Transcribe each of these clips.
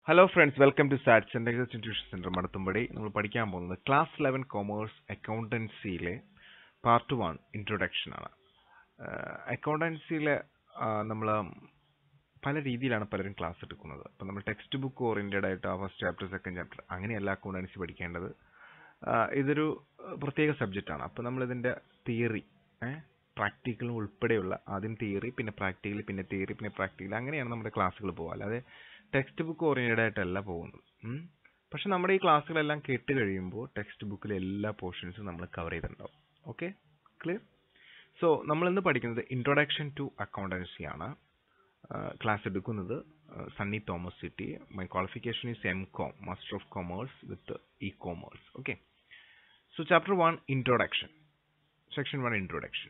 Hello friends welcome to sats index tuition centre Madathumpady നമ്മൾ പഠിക്കാൻ പോകുന്നത് ക്ലാസ് ലെവൻ കൊമേഴ്സ് അക്കൗണ്ടൻസിയിലെ പാർട്ട് വൺ ഇൻട്രൊഡക്ഷൻ ആണ് അക്കൗണ്ടൻസിയിലെ നമ്മൾ പല രീതിയിലാണ് പലരും ക്ലാസ് എടുക്കുന്നത് അപ്പം നമ്മൾ ടെക്സ്റ്റ് ബുക്ക് ഓറിയന്റഡ് ആയിട്ട് ഫസ്റ്റ് ചാപ്റ്റർ സെക്കൻഡ് ചാപ്റ്റർ അങ്ങനെയല്ല അക്കൗണ്ടൻസി പഠിക്കേണ്ടത് ഇതൊരു പ്രത്യേക സബ്ജക്റ്റ് ആണ് അപ്പം നമ്മൾ ഇതിന്റെ തിയറി പ്രാക്ടിക്കലും ഉൾപ്പെടെയുള്ള ആദ്യം തിയറി പിന്നെ പ്രാക്ടിക്കൽ പിന്നെ തിയറി പിന്നെ പ്രാക്ടിക്കൽ അങ്ങനെയാണ് നമ്മുടെ ക്ലാസ്സുകൾ പോകുക അല്ലാതെ ടെക്സ്റ്റ് ബുക്ക് ഓറിയന്റഡ് ആയിട്ടല്ല പോകുന്നത് പക്ഷെ നമ്മുടെ ഈ ക്ലാസ്സുകളെല്ലാം കേട്ട് കഴിയുമ്പോൾ ടെക്സ്റ്റ് ബുക്കിലെ എല്ലാ പോർഷൻസും നമ്മൾ കവർ ചെയ്തിട്ടുണ്ടാവും ഓക്കെ ക്ലിയർ സോ നമ്മൾ ഇന്ന് പഠിക്കുന്നത് ഇൻട്രൊഡക്ഷൻ ടു അക്കൗണ്ടൻസി ആണ് ക്ലാസ് എടുക്കുന്നത് Sunny Thomas city my qualification is M Com master of commerce with E commerce okay so chapter one introduction section one introduction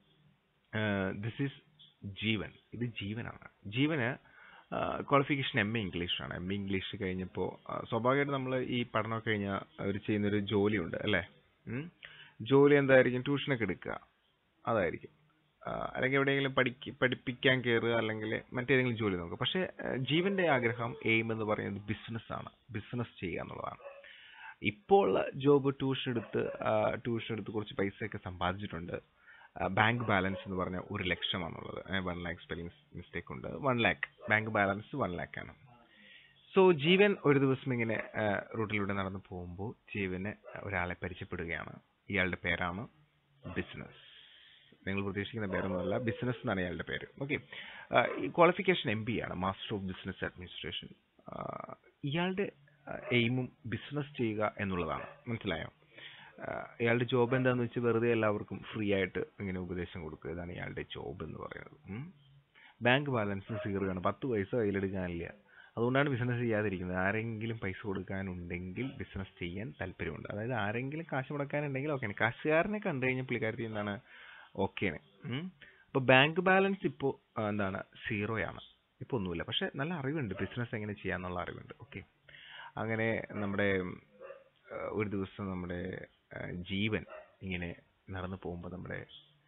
this is Jeevan ഇത് ജീവനാണ് ജീവന് ക്വാളിഫിക്കേഷൻ എം എ ഇംഗ്ലീഷാണ് M A English കഴിഞ്ഞപ്പോൾ സ്വാഭാവികമായിട്ട് നമ്മൾ ഈ പഠനമൊക്കെ കഴിഞ്ഞാൽ അവർ ചെയ്യുന്നൊരു ജോലിയുണ്ട് അല്ലേ ജോലി എന്തായിരിക്കും ട്യൂഷനൊക്കെ എടുക്കുക അതായിരിക്കും അല്ലെങ്കിൽ എവിടെയെങ്കിലും പഠിക്ക പഠിപ്പിക്കാൻ കയറുക അല്ലെങ്കിൽ മറ്റേതെങ്കിലും ജോലി നോക്കുക പക്ഷേ ജീവന്റെ ആഗ്രഹം എയിം എന്ന് പറയുന്നത് ബിസിനസ് ആണ് ബിസിനസ് ചെയ്യുക എന്നുള്ളതാണ് ഇപ്പോൾ ജോബ് ട്യൂഷൻ എടുത്ത് ട്യൂഷൻ എടുത്ത് കുറച്ച് പൈസയൊക്കെ സമ്പാദിച്ചിട്ടുണ്ട് ബാങ്ക് ബാലൻസ് എന്ന് പറഞ്ഞാൽ ഒരു ലക്ഷമാണുള്ളത് വൺ ലാക്ക് സ്പെല്ലിംഗ് മിസ്റ്റേക്ക് ഉണ്ട് one lakh bank balance one lakh ആണ് സോ ജീവൻ ഒരു ദിവസം ഇങ്ങനെ റൂട്ടിലൂടെ നടന്നു പോകുമ്പോൾ ജീവന് ഒരാളെ പരിചയപ്പെടുകയാണ് ഇയാളുടെ പേരാണ് ബിസിനസ് നിങ്ങൾ പ്രതീക്ഷിക്കുന്ന പേരൊന്നുമല്ല ബിസിനസ് എന്നാണ് ഇയാളുടെ പേര് ഓക്കെ ക്വാളിഫിക്കേഷൻ എം ബി ആണ് മാസ്റ്റർ ഓഫ് ബിസിനസ് അഡ്മിനിസ്ട്രേഷൻ ഇയാളുടെ എയിമും ബിസിനസ് ചെയ്യുക എന്നുള്ളതാണ് മനസ്സിലായോ ഇയാളുടെ ജോബ് എന്താന്ന് വെച്ചാൽ വെറുതെ എല്ലാവർക്കും ഫ്രീ ആയിട്ട് ഇങ്ങനെ ഉപദേശം കൊടുക്കുക ഇതാണ് ഇയാളുടെ ജോബ് എന്ന് പറയുന്നത് ബാങ്ക് ബാലൻസ് സീറോ ആണ് പത്ത് പൈസ കയ്യിലെടുക്കാനില്ല അതുകൊണ്ടാണ് ബിസിനസ് ചെയ്യാതിരിക്കുന്നത് ആരെങ്കിലും പൈസ കൊടുക്കാനുണ്ടെങ്കിൽ ബിസിനസ് ചെയ്യാൻ താല്പര്യമുണ്ട് അതായത് ആരെങ്കിലും കാശ് മുടക്കാനുണ്ടെങ്കിൽ ഓക്കെയാണ് കാശുകാരനെ കണ്ടു കഴിഞ്ഞാൽ പുള്ളിക്കാരത്തി എന്താണ് ഓക്കെയാണ് അപ്പോൾ ബാങ്ക് ബാലൻസ് ഇപ്പോൾ എന്താണ് സീറോയാണ് ഇപ്പോൾ ഒന്നുമില്ല പക്ഷെ നല്ല അറിവുണ്ട് ബിസിനസ് എങ്ങനെ ചെയ്യാന്നുള്ള അറിവുണ്ട് ഓക്കെ അങ്ങനെ നമ്മുടെ ഒരു ദിവസം നമ്മുടെ ജീവൻ ഇങ്ങനെ നടന്നു പോകുമ്പോൾ നമ്മുടെ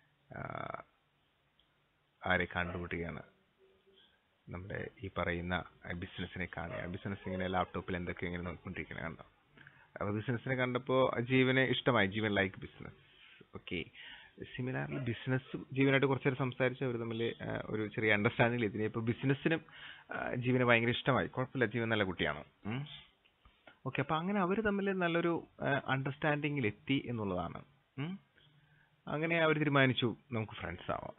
ആരെ കണ്ടുപിടിക്കുകയാണ് നമ്മുടെ ഈ പറയുന്ന ബിസിനസ്സിനെ കാണുക ബിസിനസ് ഇങ്ങനെ ലാപ്ടോപ്പിൽ എന്തൊക്കെ ഇങ്ങനെ നോക്കിക്കൊണ്ടിരിക്കണേ കണ്ടോ അപ്പോൾ ബിസിനസ്സിനെ കണ്ടപ്പോൾ ജീവനെ ഇഷ്ടമായി Jeevan like business okay similarly ബിസിനസ്സും ജീവനായിട്ട് കുറച്ചു നേരം സംസാരിച്ച് അവർ തമ്മിൽ ഒരു ചെറിയ അണ്ടർസ്റ്റാൻഡിംഗിൽ എത്തി ഇപ്പോൾ ബിസിനസ്സിനും ജീവനെ ഭയങ്കര ഇഷ്ടമായി കുഴപ്പമില്ല ജീവൻ നല്ല കുട്ടിയാണ് ഓക്കെ അപ്പൊ അങ്ങനെ അവർ തമ്മിൽ നല്ലൊരു അണ്ടർസ്റ്റാൻഡിങ്ങിൽ എത്തി എന്നുള്ളതാണ് അങ്ങനെ അവർ തീരുമാനിച്ചു നമുക്ക് ഫ്രണ്ട്സ് ആവാം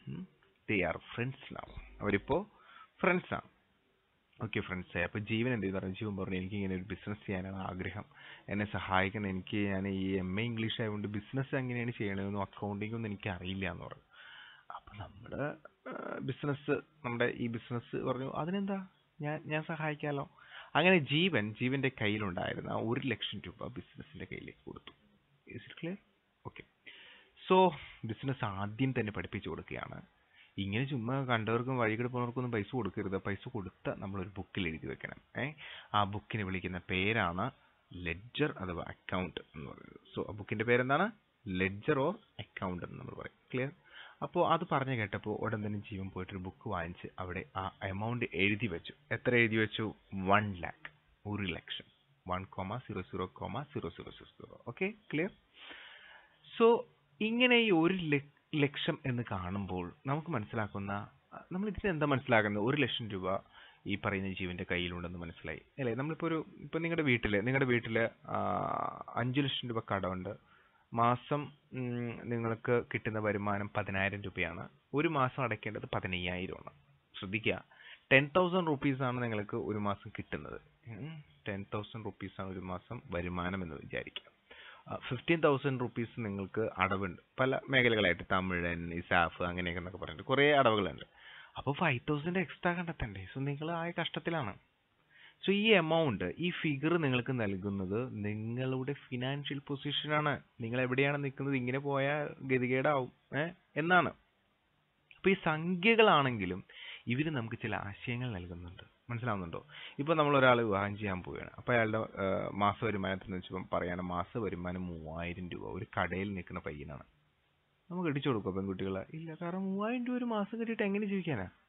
ദേ ആർ ഫ്രണ്ട്സ് ആവാം അവരിപ്പോ ഫ്രണ്ട്സ് ആണ് ഓക്കെ ഫ്രണ്ട്സ് ആയി അപ്പൊ ജീവൻ എന്ത് ചെയ്തു പറഞ്ഞു ജീവൻ പറഞ്ഞു എനിക്ക് ഇങ്ങനെ ഒരു ബിസിനസ് ചെയ്യാനാണ് ആഗ്രഹം എന്നെ സഹായിക്കണം എനിക്ക് ഞാൻ ഈ എം എ ഇംഗ്ലീഷ് ആയതുകൊണ്ട് ബിസിനസ് എങ്ങനെയാണ് ചെയ്യണമെന്നും അക്കൗണ്ടിംഗ് ഒന്നും എനിക്ക് അറിയില്ല എന്ന് പറഞ്ഞു അപ്പൊ നമ്മുടെ ബിസിനസ് നമ്മുടെ ഈ ബിസിനസ് പറഞ്ഞു അതിനെന്താ ഞാൻ ഞാൻ സഹായിക്കാലോ അങ്ങനെ ജീവൻ ജീവന്റെ കയ്യിലുണ്ടായിരുന്ന ഒരു ലക്ഷം രൂപ ബിസിനസിന്റെ കയ്യിലേക്ക് കൊടുത്തു is it clear okay so business ആദ്യം തന്നെ പഠിപ്പിച്ചു കൊടുക്കുകയാണ് ഇങ്ങനെ ചുമ്മാ കണ്ടവർക്കും വഴികിടെ പോകുന്നവർക്കൊന്നും പൈസ കൊടുക്കരുത് പൈസ കൊടുത്ത നമ്മൾ ഒരു ബുക്കിൽ എഴുതി വെക്കണം ഏ ആ ബുക്കിനെ വിളിക്കുന്ന പേരാണ് ലെഡ്ജർ അഥവാ അക്കൗണ്ട് എന്ന് പറയുന്നത് സോ ആ ബുക്കിന്റെ പേരെന്താണ് ലെഡ്ജർ ഓർ അക്കൗണ്ട് എന്ന് നമ്മൾ പറയും ക്ലിയർ അപ്പോൾ അത് പറഞ്ഞു കേട്ടപ്പോൾ ഉടൻ തന്നെ ജീവൻ പോയിട്ടൊരു ബുക്ക് വാങ്ങിച്ച് അവിടെ ആ എമൗണ്ട് എഴുതി വെച്ചു എത്ര എഴുതി വെച്ചു വൺ ലാക്ക് ഒരു ലക്ഷം one comma zero zero comma zero zero zero zero okay clear so ഇങ്ങനെ ഈ ഒരു ലക്ഷം എന്ന് കാണുമ്പോൾ നമുക്ക് മനസ്സിലാക്കുന്ന നമ്മൾ ഇതിന് എന്താ മനസ്സിലാക്കുന്നത് ഒരു ലക്ഷം രൂപ ഈ പറയുന്ന ജീവന്റെ കയ്യിലുണ്ടെന്ന് മനസ്സിലായി അല്ലേ നമ്മളിപ്പോ ഒരു ഇപ്പൊ നിങ്ങളുടെ വീട്ടില് നിങ്ങളുടെ വീട്ടില് അഞ്ചു ലക്ഷം രൂപ കടമുണ്ട് മാസം നിങ്ങൾക്ക് കിട്ടുന്ന വരുമാനം പതിനായിരം രൂപയാണ് ഒരു മാസം അടയ്ക്കേണ്ടത് പതിനയ്യായിരമാണ് ശ്രദ്ധിക്കുക ടെൻ തൗസൻഡ് റുപ്പീസ് ആണ് നിങ്ങൾക്ക് ഒരു മാസം കിട്ടുന്നത് ടെൻ തൗസൻഡ് റുപ്പീസ് ആണ് ഒരു മാസം വരുമാനം എന്ന് വിചാരിക്കുക ഫിഫ്റ്റീൻ തൗസൻഡ് റുപ്പീസ് നിങ്ങൾക്ക് അടവുണ്ട് പല മേഖലകളായിട്ട് തമിഴൻ ഇസാഫ് അങ്ങനെയൊക്കെ എന്നൊക്കെ പറഞ്ഞിട്ട് കുറേ അടവുകളുണ്ട് അപ്പോൾ ഫൈവ് തൗസൻഡ് എക്സ്ട്രാ കണ്ടെത്തണ്ടേ സോ നിങ്ങൾ ആയ കഷ്ടത്തിലാണ് സോ ഈ എമൗണ്ട് ഈ ഫിഗർ നിങ്ങൾക്ക് നൽകുന്നത് നിങ്ങളുടെ ഫിനാൻഷ്യൽ പൊസിഷനാണ് നിങ്ങൾ എവിടെയാണ് നിൽക്കുന്നത് ഇങ്ങനെ പോയാൽ ഗതികേടാവും ഏഹ് എന്നാണ് അപ്പൊ ഈ സംഖ്യകളാണെങ്കിലും ഇവര് നമുക്ക് ചില ആശയങ്ങൾ നൽകുന്നുണ്ട് മനസ്സിലാവുന്നുണ്ടോ ഇപ്പൊ നമ്മൾ ഒരാൾ വിവാഹം ചെയ്യാൻ പോവുകയാണ് അപ്പൊ അയാളുടെ മാസ വരുമാനത്തിന് വെച്ചപ്പോൾ പറയാണ് മാസ വരുമാനം മൂവായിരം രൂപ ഒരു കടയിൽ നിൽക്കുന്ന പയ്യനാണ് നമുക്ക് ഇടിച്ചു കൊടുക്കോ പെൺകുട്ടികളെ ഇല്ല കാരണം മൂവായിരം രൂപ ഒരു മാസം കിട്ടിയിട്ട് എങ്ങനെ ജീവിക്കാനാ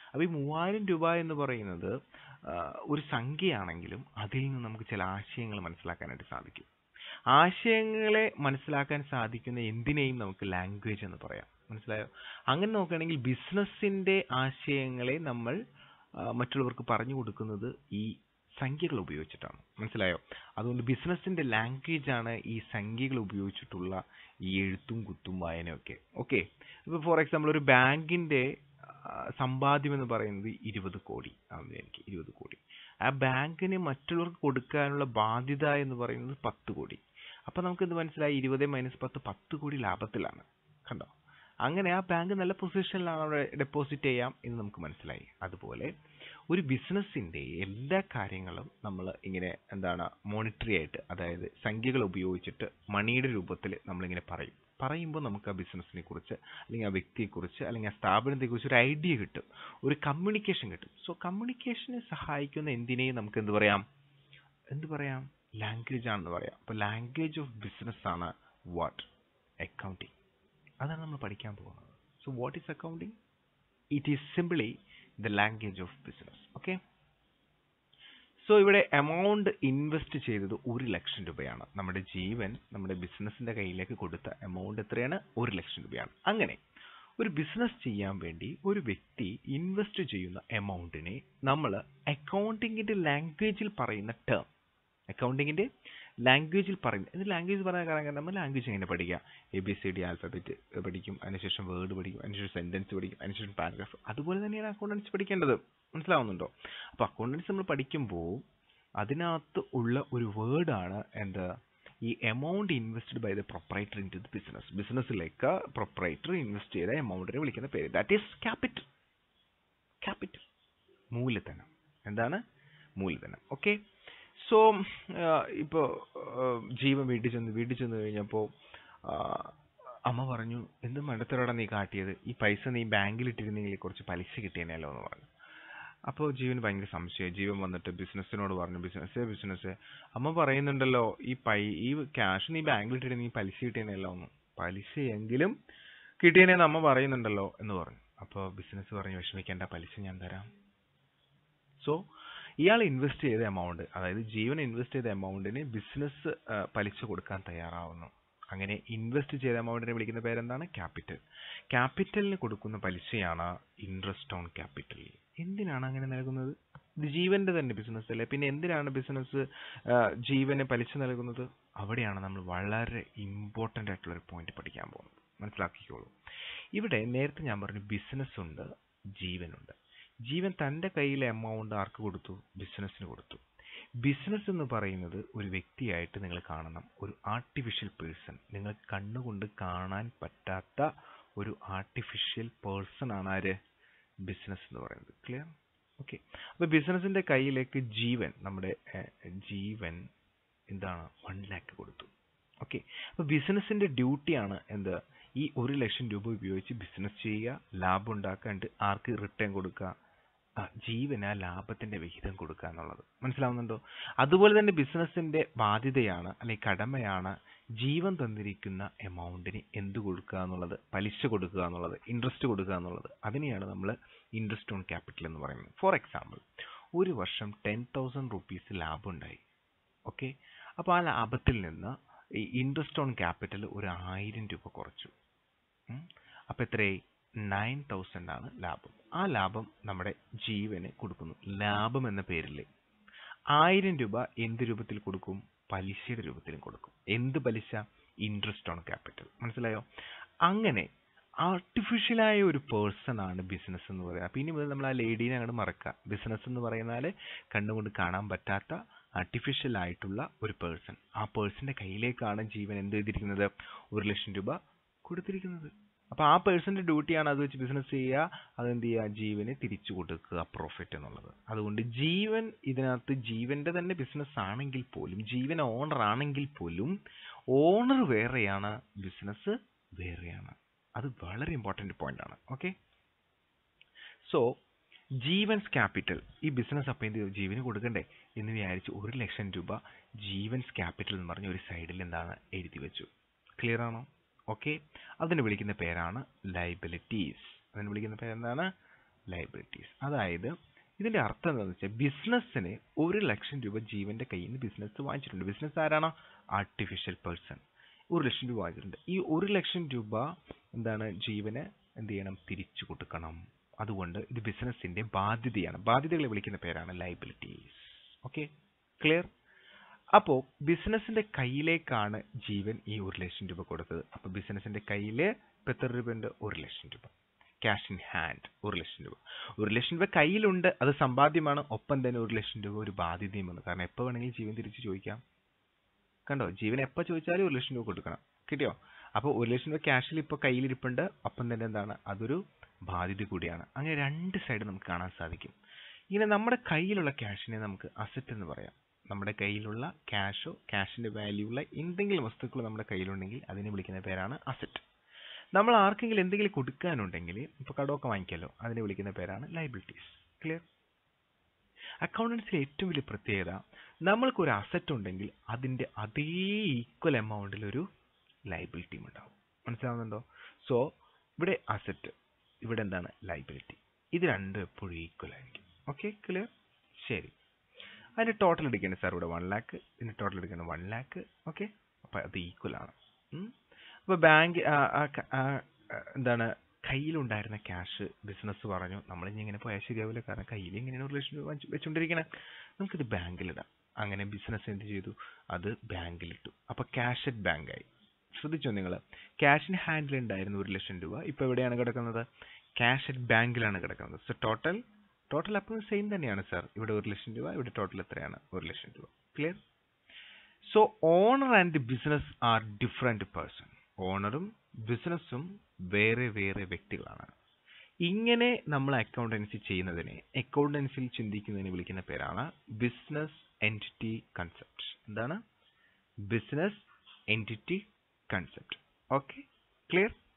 അപ്പോൾ ഈ മൂവായിരം രൂപ എന്ന് പറയുന്നത് ആ, ഒരു സംഖ്യയാണെങ്കിലും അതിൽ നിന്ന് നമുക്ക് ചില ആശയങ്ങൾ മനസ്സിലാക്കാനായിട്ട് സാധിക്കും ആശയങ്ങളെ മനസ്സിലാക്കാൻ സാധിക്കുന്ന എന്തിനേയും നമുക്ക് ലാംഗ്വേജ് എന്ന് പറയാം മനസ്സിലായോ അങ്ങനെ നോക്കുകയാണെങ്കിൽ ബിസിനസിന്റെ ആശയങ്ങളെ നമ്മൾ ആ, മറ്റുള്ളവർക്ക് പറഞ്ഞു കൊടുക്കുന്നത് ഈ സംഖ്യകൾ ഉപയോഗിച്ചിട്ടാണ് മനസ്സിലായോ അതുകൊണ്ട് ബിസിനസിന്റെ ലാംഗ്വേജ് ആണ് ഈ സംഖ്യകൾ ഉപയോഗിച്ചിട്ടുള്ള ഈ എഴുത്തും കുത്തും വായനയൊക്കെ ഓക്കെ ഇപ്പൊ ഫോർ എക്സാമ്പിൾ ഒരു ബാങ്കിന്റെ ആ, സമ്പാദ്യം എന്ന് പറയുന്നത് ഇരുപത് കോടി ആണെന്ന് എനിക്ക് ഇരുപത് കോടി ആ ബാങ്കിന് മറ്റുള്ളവർക്ക് കൊടുക്കാനുള്ള ബാധ്യത എന്ന് പറയുന്നത് പത്ത് കോടി അപ്പൊ നമുക്ക് എന്ത് മനസ്സിലായി ഇരുപത് മൈനസ് പത്ത് പത്ത് കോടി ലാഭത്തിലാണ് കണ്ടോ അങ്ങനെ ആ ബാങ്ക് നല്ല പൊസിഷനിലാണ് അവിടെ ഡെപ്പോസിറ്റ് ചെയ്യാം എന്ന് നമുക്ക് മനസ്സിലായി അതുപോലെ ഒരു ബിസിനസിന്റെ എല്ലാ കാര്യങ്ങളും നമ്മൾ ഇങ്ങനെ എന്താണ് മോണിറ്ററി ആയിട്ട് അതായത് സംഖ്യകൾ ഉപയോഗിച്ചിട്ട് മണിയുടെ രൂപത്തിൽ നമ്മളിങ്ങനെ പറയും പറയുമ്പോൾ നമുക്ക് ആ ബിസിനസിനെ കുറിച്ച് അല്ലെങ്കിൽ ആ വ്യക്തിയെക്കുറിച്ച് അല്ലെങ്കിൽ ആ സ്ഥാപനത്തെ കുറിച്ച് ഒരു ഐഡിയ കിട്ടും ഒരു കമ്മ്യൂണിക്കേഷൻ കിട്ടും സോ കമ്മ്യൂണിക്കേഷനെ സഹായിക്കുന്ന എന്തിനേയും നമുക്ക് എന്ത് പറയാം എന്ത് പറയാം ലാംഗ്വേജ് ആണെന്ന് പറയാം അപ്പോൾ ലാംഗ്വേജ് ഓഫ് ബിസിനസ് ആണ് വാട്ട് അക്കൗണ്ടിങ് അതാണ് നമ്മൾ പഠിക്കാൻ പോകുന്നത് so what is accounting it is simply the language of business okay so ഇവിടെ എമൗണ്ട് ഇൻവെസ്റ്റ് ചെയ്തത് ഒരു ലക്ഷം രൂപയാണ് നമ്മുടെ ജീവൻ നമ്മുടെ ബിസിനസിന്റെ കയ്യിലേക്ക് കൊടുത്ത എമൗണ്ട് എത്രയാണ് ഒരു ലക്ഷം രൂപയാണ് അങ്ങനെ ഒരു ബിസിനസ് ചെയ്യാൻ വേണ്ടി ഒരു വ്യക്തി ഇൻവെസ്റ്റ് ചെയ്യുന്ന എമൗണ്ടിനെ നമ്മൾ അക്കൗണ്ടിങ്ങിന്റെ ലാംഗ്വേജിൽ പറയുന്ന ടേം അക്കൗണ്ടിങ്ങിന്റെ ലാംഗ്വേജിൽ പറയുന്നത് ഇത് ലാംഗ്വേജ് പറയാൻ കാരണം നമ്മൾ ലാംഗ്വേജ് എങ്ങനെ പഠിക്കുക A B C D alphabet പഠിക്കും അതിനുശേഷം വേർഡ് പഠിക്കും അതിനുശേഷം സെന്റൻസ് പഠിക്കും അതിനുശേഷം പാരഗ്രാഫ് അതുപോലെ തന്നെയാണ് അക്കൗണ്ടൻസ് പഠിക്കേണ്ടത് മനസ്സിലാവുന്നുണ്ടോ അപ്പോൾ അക്കൗണ്ടൻസ് നമ്മൾ പഠിക്കുമ്പോൾ അതിനകത്ത് ഉള്ള ഒരു വേർഡാണ് എന്താ ഈ amount invested by the proprietor into the business ബിസിനസ്സിലേക്ക് പ്രൊപ്പറേറ്റർ ഇൻവെസ്റ്റ് ചെയ്ത എമൗണ്ടിനെ വിളിക്കുന്ന പേര് ദാറ്റ് ഈസ് ക്യാപിറ്റൽ ക്യാപിറ്റൽ മൂലധനം എന്താണ് മൂലധനം ഓക്കെ സോ ഇപ്പോൾ ജീവൻ വീട്ടിൽ ചെന്ന് വീട്ടിൽ ചെന്ന് കഴിഞ്ഞപ്പോൾ അമ്മ പറഞ്ഞു എന്ത് മണ്ടത്തരോടെ നീ കാട്ടിയത് ഈ പൈസ നീ ബാങ്കിൽ ഇട്ടിരുന്നെങ്കിൽ കുറച്ച് പലിശ കിട്ടിയേനല്ലോ എന്ന് പറഞ്ഞു അപ്പോൾ ജീവന് ഭയങ്കര സംശയമായി ജീവൻ വന്നിട്ട് ബിസിനസ്സിനോട് പറഞ്ഞു ബിസിനസ് ബിസിനസ് അമ്മ പറയുന്നുണ്ടല്ലോ ഈ പൈ ഈ ക്യാഷ് നീ ബാങ്കിൽ ഇട്ടിട്ട് നീ പലിശ കിട്ടിയേനല്ലോ എന്ന് പലിശയെങ്കിലും കിട്ടിയേനെന്ന് അമ്മ പറയുന്നുണ്ടല്ലോ എന്ന് പറഞ്ഞു അപ്പോൾ ബിസിനസ് പറഞ്ഞു വിഷമിക്കേണ്ട പലിശ ഞാൻ തരാം സോ ഇയാൾ ഇൻവെസ്റ്റ് ചെയ്ത എമൗണ്ട് അതായത് ജീവൻ ഇൻവെസ്റ്റ് ചെയ്ത എമൗണ്ടിന് ബിസിനസ് പലിശ കൊടുക്കാൻ തയ്യാറാവുന്നു അങ്ങനെ ഇൻവെസ്റ്റ് ചെയ്ത എമൗണ്ടിനെ വിളിക്കുന്ന പേരെന്താണ് ക്യാപിറ്റൽ ക്യാപിറ്റലിന് കൊടുക്കുന്ന പലിശയാണ് ഇൻട്രസ്റ്റ് ഓൺ ക്യാപിറ്റൽ എന്തിനാണ് അങ്ങനെ നൽകുന്നത് ഇത് ജീവന്റെ തന്നെ ബിസിനസ് അല്ലേ പിന്നെ എന്തിനാണ് ബിസിനസ് ജീവന് പലിശ നൽകുന്നത് അവിടെയാണ് നമ്മൾ വളരെ ഇമ്പോർട്ടന്റ് ആയിട്ടുള്ള ഒരു പോയിന്റ് പഠിക്കാൻ പോകുന്നത് മനസ്സിലാക്കിക്കോളൂ ഇവിടെ നേരത്തെ ഞാൻ പറഞ്ഞു ബിസിനസ് ഉണ്ട് ജീവനുണ്ട് ജീവൻ തന്റെ കയ്യിലെ എമൗണ്ട് ആർക്ക് കൊടുത്തു ബിസിനസ്സിന് കൊടുത്തു ബിസിനസ് എന്ന് പറയുന്നത് ഒരു വ്യക്തിയായിട്ട് നിങ്ങൾ കാണണം ഒരു ആർട്ടിഫിഷ്യൽ പേഴ്സൺ നിങ്ങൾ കണ്ണുകൊണ്ട് കാണാൻ പറ്റാത്ത ഒരു ആർട്ടിഫിഷ്യൽ പേഴ്സൺ ആണ് ആര് ബിസിനസ് എന്ന് പറയുന്നത് ക്ലിയർ ഓക്കെ അപ്പൊ ബിസിനസിന്റെ കയ്യിലേക്ക് ജീവൻ നമ്മുടെ ജീവൻ എന്താണ് വൺ ലാക്ക് കൊടുത്തു ഓക്കെ അപ്പൊ ബിസിനസിന്റെ ഡ്യൂട്ടിയാണ് എന്ത് ഈ ഒരു ലക്ഷം രൂപ ഉപയോഗിച്ച് ബിസിനസ് ചെയ്യുക ലാഭം ഉണ്ടാക്കാണ്ട് ആർക്ക് റിട്ടേൺ കൊടുക്കുക ജീവന് ആ ലാഭത്തിന്റെ വിഹിതം കൊടുക്കുക എന്നുള്ളത് മനസ്സിലാവുന്നുണ്ടോ അതുപോലെ തന്നെ ബിസിനസിന്റെ ബാധ്യതയാണ് അല്ലെങ്കിൽ കടമയാണ് ജീവൻ തന്നിരിക്കുന്ന എമൗണ്ടിന് എന്ത് കൊടുക്കുക എന്നുള്ളത് പലിശ കൊടുക്കുക എന്നുള്ളത് ഇൻട്രസ്റ്റ് കൊടുക്കുക എന്നുള്ളത് അതിനെയാണ് നമ്മൾ ഇൻട്രസ്റ്റ് ഓൺ ക്യാപിറ്റൽ എന്ന് പറയുന്നത് ഫോർ എക്സാമ്പിൾ ഒരു വർഷം ടെൻ തൗസൻഡ് റുപ്പീസ് ലാഭം ഉണ്ടായി ഓക്കെ അപ്പോൾ ആ ലാഭത്തിൽ നിന്ന് ഈ ഇൻട്രസ്റ്റ് ഓൺ ക്യാപിറ്റൽ ഒരു ആയിരം രൂപ കുറച്ചു അപ്പോൾ എത്രയായി നയൻ തൗസൻഡ് ആണ് ലാഭം ആ ലാഭം നമ്മുടെ ജീവന് കൊടുക്കുന്നു ലാഭം എന്ന പേരിൽ ആയിരം രൂപ എന്ത് രൂപത്തിൽ കൊടുക്കും പലിശയുടെ രൂപത്തിലും കൊടുക്കും എന്ത് പലിശ ഇൻട്രസ്റ്റ് ഓൺ ക്യാപിറ്റൽ മനസ്സിലായോ അങ്ങനെ ആർട്ടിഫിഷ്യലായ ഒരു പേഴ്സൺ ആണ് ബിസിനസ് എന്ന് പറയുന്നത് അപ്പൊ ഇനി മുതൽ നമ്മൾ ആ ലേഡീനെ അങ്ങോട്ട് മറക്കുക ബിസിനസ് എന്ന് പറയുന്നാൽ കണ്ടുകൊണ്ട് കാണാൻ പറ്റാത്ത ആർട്ടിഫിഷ്യൽ ആയിട്ടുള്ള ഒരു പേഴ്സൺ ആ പേഴ്സന്റെ കയ്യിലേക്കാണ് ജീവൻ എന്ത് ചെയ്തിരിക്കുന്നത് ഒരു ലക്ഷം രൂപ കൊടുത്തിരിക്കുന്നത് അപ്പൊ ആ പേഴ്സന്റെ ഡ്യൂട്ടിയാണ് അത് വെച്ച് ബിസിനസ് ചെയ്യുക അതെന്ത് ചെയ്യുക ജീവന് തിരിച്ചു കൊടുക്കുക പ്രോഫിറ്റ് എന്നുള്ളത് അതുകൊണ്ട് ജീവൻ ഇതിനകത്ത് ജീവന്റെ തന്നെ ബിസിനസ് ആണെങ്കിൽ പോലും ജീവൻ ഓണർ ആണെങ്കിൽ പോലും ഓണർ വേറെയാണ് ബിസിനസ് വേറെയാണ് അത് വളരെ ഇമ്പോർട്ടന്റ് പോയിന്റ് ആണ് ഓക്കെ സോ ജീവൻസ് ക്യാപിറ്റൽ ഈ ബിസിനസ് അപ്പം എന്ത് ജീവന് കൊടുക്കണ്ടേ എന്ന് വിചാരിച്ച് ഒരു ലക്ഷം രൂപ ജീവൻസ് ക്യാപിറ്റൽ എന്ന് പറഞ്ഞ ഒരു സൈഡിൽ എന്താണ് എഴുതി വെച്ചു ക്ലിയർ ആണോ ഓക്കെ അതിന് വിളിക്കുന്ന പേരാണ് ലൈബിലിറ്റീസ് അതിന് വിളിക്കുന്ന പേരെന്താണ് ലൈബിലിറ്റീസ് അതായത് ഇതിന്റെ അർത്ഥം എന്താണെന്ന് വെച്ചാൽ ബിസിനസ്സിന് ഒരു ലക്ഷം രൂപ ജീവന്റെ കയ്യിൽ നിന്ന് ബിസിനസ് വാങ്ങിച്ചിട്ടുണ്ട് ബിസിനസ് ആരാണോ ആർട്ടിഫിഷ്യൽ പേഴ്സൺ ഒരു ലക്ഷം രൂപ വാങ്ങിച്ചിട്ടുണ്ട് ഈ ഒരു ലക്ഷം രൂപ എന്താണ് ജീവന് എന്ത് ചെയ്യണം തിരിച്ചു കൊടുക്കണം അതുകൊണ്ട് ഇത് ബിസിനസിന്റെ ബാധ്യതയാണ് ബാധ്യതകളെ വിളിക്കുന്ന പേരാണ് ലൈബിലിറ്റീസ് ഓക്കെ ക്ലിയർ അപ്പോ ബിസിനസിന്റെ കയ്യിലേക്കാണ് ജീവൻ ഈ ഒരു ലക്ഷം രൂപ കൊടുത്തത് അപ്പൊ ബിസിനസിന്റെ കയ്യില് ഇപ്പൊ എത്ര രൂപയുണ്ട് ഒരു ലക്ഷം രൂപ ക്യാഷ് ഇൻ ഹാൻഡ് ഒരു ലക്ഷം രൂപ ഒരു ലക്ഷം രൂപ കയ്യിലുണ്ട് അത് സമ്പാദ്യമാണ് ഒപ്പം തന്നെ ഒരു ലക്ഷം രൂപ ഒരു ബാധ്യതയുമാണ് കാരണം എപ്പോ വേണമെങ്കിലും ജീവൻ തിരിച്ചു ചോദിക്കാം കണ്ടോ ജീവൻ എപ്പോ ചോദിച്ചാലും ഒരു ലക്ഷം രൂപ കൊടുക്കണം കിട്ടിയോ അപ്പോൾ ഒരു ലക്ഷം രൂപ ക്യാഷിൽ ഇപ്പോൾ കയ്യിലിരിപ്പുണ്ട് ഒപ്പം തന്നെ എന്താണ് അതൊരു ബാധ്യത കൂടിയാണ് അങ്ങനെ രണ്ട് സൈഡ് നമുക്ക് കാണാൻ സാധിക്കും ഇങ്ങനെ നമ്മുടെ കയ്യിലുള്ള ക്യാഷിനെ നമുക്ക് അസറ്റ് എന്ന് പറയാം നമ്മുടെ കയ്യിലുള്ള ക്യാഷോ ക്യാഷിന്റെ വാല്യൂ ഉള്ള എന്തെങ്കിലും വസ്തുക്കൾ നമ്മുടെ കയ്യിലുണ്ടെങ്കിൽ അതിനെ വിളിക്കുന്ന പേരാണ് അസറ്റ് നമ്മൾ ആർക്കെങ്കിലും എന്തെങ്കിലും കൊടുക്കാനുണ്ടെങ്കിൽ ഇപ്പൊ കടമൊക്കെ വാങ്ങിക്കാലോ അതിനെ വിളിക്കുന്ന പേരാണ് ലൈബിലിറ്റീസ് ക്ലിയർ അക്കൗണ്ടൻസിലെ ഏറ്റവും വലിയ പ്രത്യേകത നമ്മൾക്ക് ഒരു അസറ്റ് ഉണ്ടെങ്കിൽ അതിന്റെ അതേ ഈക്വൽ എമൗണ്ടിൽ ഒരു ലൈബിലിറ്റിയും ഉണ്ടാവും മനസ്സിലാവുന്നുണ്ടോ സോ ഇവിടെ അസറ്റ് ഇവിടെ എന്താണ് ലൈബിലിറ്റി ഇത് രണ്ടും എപ്പോഴും ഈക്വൽ ആയിരിക്കും ഓക്കെ ക്ലിയർ ശരി അതിന്റെ ടോട്ടൽ എടുക്കേണ്ടത് സാർ ഇവിടെ വൺ ലാക്ക് ഇതിന്റെ ടോട്ടൽ എടുക്കേണ്ടത് വൺ ലാക്ക് ഓക്കെ അപ്പൊ അത് ഈക്വൽ ആണ് ഉം. അപ്പൊ ബാങ്ക് എന്താണ് കയ്യിലുണ്ടായിരുന്ന ക്യാഷ് ബിസിനസ് പറഞ്ഞു നമ്മൾ ഇനി ഇങ്ങനെ പോയാൽ ശരിയാവില്ല കാരണം കയ്യിൽ ഇങ്ങനെയാണ് ഒരു ലക്ഷം രൂപ വെച്ച് വെച്ചുകൊണ്ടിരിക്കണേ നമുക്കിത് ബാങ്കിലിടാം അങ്ങനെ ബിസിനസ് എന്ത് ചെയ്തു അത് ബാങ്കിലിട്ടു അപ്പൊ ക്യാഷ് അറ്റ് ബാങ്കായി ശ്രദ്ധിച്ചോ നിങ്ങൾ ക്യാഷിന് ഹാൻഡിൽ ഉണ്ടായിരുന്ന ഒരു ലക്ഷം രൂപ ഇപ്പൊ എവിടെയാണ് കിടക്കുന്നത് ക്യാഷ് അറ്റ് ബാങ്കിലാണ് കിടക്കുന്നത് സോ ടോട്ടൽ ടോട്ടൽ അപ്പോൾ സെയിം തന്നെയാണ് സാർ ഇവിടെ ഒരു ലക്ഷം രൂപ ഇവിടെ ടോട്ടൽ എത്രയാണ് ഒരു ലക്ഷം രൂപ clear so owner and business are different person ഓണറും ബിസിനസ്സും വേറെ വേറെ വ്യക്തികളാണ് ഇങ്ങനെ നമ്മൾ അക്കൗണ്ടൻസി ചെയ്യുന്നതിനെ അക്കൗണ്ടൻസിൽ ചിന്തിക്കുന്നതിനെ വിളിക്കുന്ന പേരാണ് ബിസിനസ് എൻറ്റിറ്റി കൺസെപ്റ്റ് എന്താണ് business entity concept okay clear